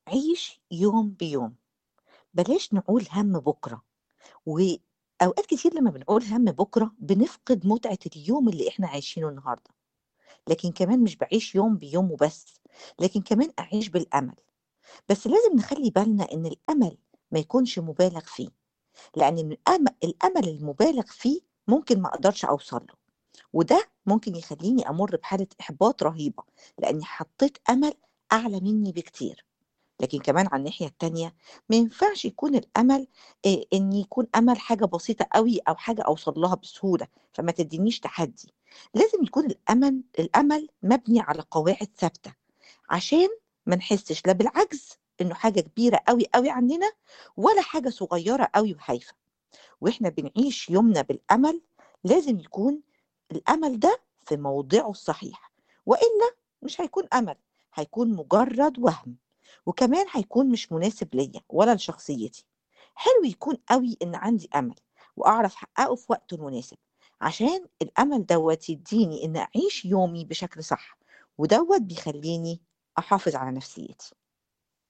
عيش يوم بيوم، بلاش نقول هَم بُكرة، وأوقات كتير لمّا بنقول هَم بُكرة بنفقد متعة اليوم اللي إحنا عايشينه النهارده، لكن كمان مش باعيش يوم بيوم وبس، لكن كمان أعيش بالأمل، بس لازم نخلّي بالنا إن الأمل ما يكونش مُبالغ فيه، لأن الأم الأمل المُبالغ فيه ممكن ما أقدرش أوصل له، وده ممكن يخلّيني أمُر بحالة إحباط رهيبة، لإني حطيت أمل أعلى منّي بكتير. لكن كمان على الناحية التانية ما ينفعش يكون الأمل آآ إن يكون أمل حاجة بسيطة أوي أو حاجة أوصل لها بسهولة، فما تدّينيش تحدّي، لازم يكون الأمل الأمل مبني على قواعد ثابتة، عشان ما نحسّش لا بالعجز إنه حاجة كبيرة أوي، أوي عننا، ولا حاجة صغيرة أوي وهايفة، وإحنا بنعيش يومنا بالأمل لازم يكون الأمل ده في موضعه الصحيح، وإلا مش هيكون أمل، هيكون مجرد وَهْم، وكمان هيكون مش مناسب ليّا ولا لشخصيتي. حلو يكون أوي إن عندي أمل، وأعرف أحققه في وقته المناسب، عشان الأمل دوّة يدّيني إن أعيش يومي بشكل صح، ودوّة بيخلّيني أحافظ على نفسيتي.